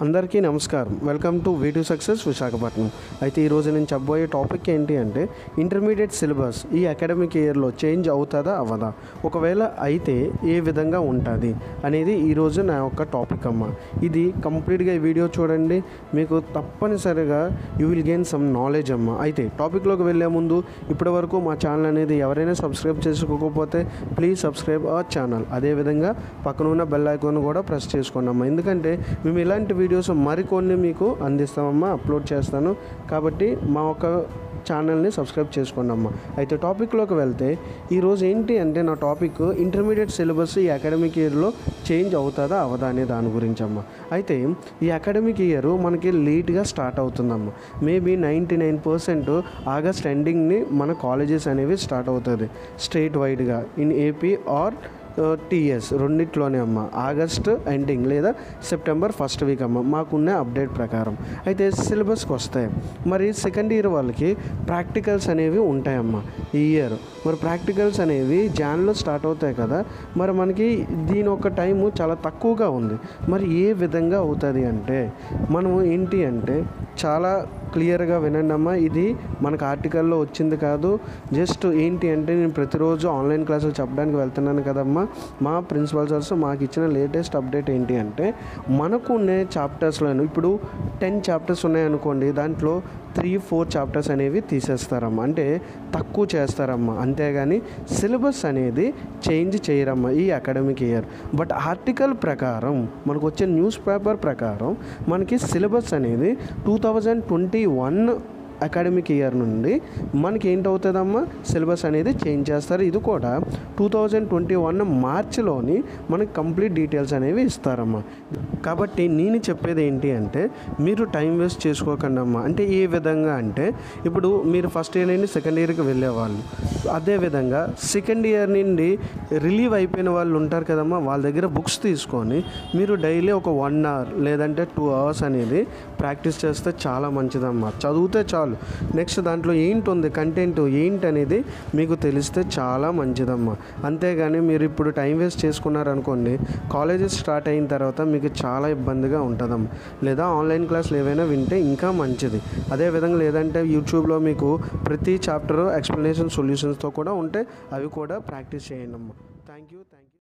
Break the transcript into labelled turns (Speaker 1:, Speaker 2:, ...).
Speaker 1: అందరికీ నమస్కారం welcome to V to success Visakhapatnam అయితే ఈరోజు నేను చెప్పబోయే టాపిక్ ఏంటి అంటే ఇంటర్మీడియట్ సిలబస్ ఈ అకాడమిక్ ఇయర్లో చేంజ్ అవుతుందా అవ్వదా ఒకవేళ అయితే ఏ విధంగా ఉంటుంది అనేది ఈరోజు నా యొక్క టాపిక్ అమ్మ ఇది కంప్లీట్గా ఈ వీడియో చూడండి మీకు తప్పనిసరిగా you will gain some knowledge అమ్మ అయితే టాపిక్లోకి వెళ్ళే ముందు ఇప్పటివరకు మా ఛానల్ అనేది ఎవరైనా సబ్స్క్రైబ్ చేసుకోకపోతే ప్లీజ్ సబ్స్క్రైబ్ అవర్ ఛానల్ అదేవిధంగా పక్కన ఉన్న బెల్ ఐకాన్ కూడా ప్రెస్ చేసుకోండి అమ్మా ఎందుకంటే మేము ఇలాంటి వీడియోస్ మరికొన్ని మీకు అందిస్తామమ్మా అప్లోడ్ చేస్తాను కాబట్టి మా ఒక ఛానల్ని సబ్స్క్రైబ్ చేసుకోండి అమ్మా అయితే టాపిక్లోకి వెళ్తే ఈరోజు ఏంటి అంటే నా టాపిక్ ఇంటర్మీడియట్ సిలబస్ ఈ అకాడమిక్ ఇయర్లో చేంజ్ అవుతుందా అవదా అనే దాని గురించి అమ్మ అయితే ఈ అకాడమిక్ ఇయర్ మనకి లేట్గా స్టార్ట్ అవుతుందమ్మ maybe ninety nine percent August ఎండింగ్ని మన కాలేజెస్ అనేవి స్టార్ట్ అవుతుంది స్టేట్ వైడ్గా ఇన్ ఏపీ ఆర్ టీఎస్ రెండిట్లోనే అమ్మ ఆగస్ట్ ఎండింగ్ లేదా సెప్టెంబర్ ఫస్ట్ వీక్ అమ్మ మాకున్న అప్డేట్ ప్రకారం అయితే సిలబస్కి వస్తాయి మరి సెకండ్ ఇయర్ వాళ్ళకి ప్రాక్టికల్స్ అనేవి ఉంటాయమ్మ ఈ ఇయర్ మరి ప్రాక్టికల్స్ అనేవి జాన్లో స్టార్ట్ అవుతాయి కదా మరి మనకి దీని ఒక టైము చాలా తక్కువగా ఉంది మరి ఏ విధంగా అవుతుంది అంటే మనము ఏంటి అంటే చాలా క్లియర్గా వినండి అమ్మా ఇది మనకు ఆర్టికల్లో వచ్చింది కాదు జస్ట్ ఏంటి అంటే నేను ప్రతిరోజు ఆన్లైన్ క్లాసులు చెప్పడానికి వెళ్తున్నాను కదమ్మా మా ప్రిన్సిపల్ సార్స్ మాకు ఇచ్చిన లేటెస్ట్ అప్డేట్ ఏంటి అంటే మనకు ఉండే చాప్టర్స్లోను ఇప్పుడు టెన్ చాప్టర్స్ ఉన్నాయనుకోండి దాంట్లో త్రీ ఫోర్ చాప్టర్స్ అనేవి తీసేస్తారమ్మా అంటే తక్కువ చేస్తారమ్మా అంతేగాని సిలబస్ అనేది చేంజ్ చేయరమ్మా ఈ అకాడమిక్ ఇయర్ బట్ ఆర్టికల్ ప్రకారం మనకు వచ్చే న్యూస్ పేపర్ ప్రకారం మనకి సిలబస్ అనేది two thousand twenty one academic year నుండి మనకి ఏంటవుతుందమ్మా సిలబస్ అనేది చేంజ్ చేస్తారు ఇది కూడా టూ థౌజండ్ ట్వంటీ వన్ మార్చిలోని మనకి కంప్లీట్ డీటెయిల్స్ అనేవి ఇస్తారమ్మా కాబట్టి నేను చెప్పేది ఏంటి అంటే మీరు టైం వేస్ట్ చేసుకోకండి అమ్మా అంటే ఏ విధంగా అంటే ఇప్పుడు మీరు ఫస్ట్ ఇయర్ నుండి సెకండ్ ఇయర్కి వెళ్ళేవాళ్ళు అదేవిధంగా సెకండ్ ఇయర్ నుండి రిలీవ్ అయిపోయిన వాళ్ళు ఉంటారు కదమ్మా వాళ్ళ దగ్గర బుక్స్ తీసుకొని మీరు డైలీ ఒక వన్ అవర్ లేదంటే టూ అవర్స్ అనేది ప్రాక్టీస్ చేస్తే చాలా మంచిదమ్మా చదివితే చాలు నెక్స్ట్ దాంట్లో ఏంటి ఉంది కంటెంట్ ఏంటి అనేది మీకు తెలిస్తే చాలా మంచిదమ్మా అంతేగాని మీరు ఇప్పుడు టైం వేస్ట్ చేసుకున్నారనుకోండి కాలేజెస్ స్టార్ట్ అయిన తర్వాత మీకు చాలా ఇబ్బందిగా ఉంటుందమ్మా లేదా ఆన్లైన్ క్లాసులు ఏవైనా వింటే ఇంకా మంచిది అదేవిధంగా లేదంటే యూట్యూబ్లో మీకు ప్రతి చాప్టర్ ఎక్స్ప్లెనేషన్ సొల్యూషన్స్తో కూడా ఉంటే అవి కూడా ప్రాక్టీస్ చేయండి అమ్మా థ్యాంక్ యూ థ్యాంక్ యూ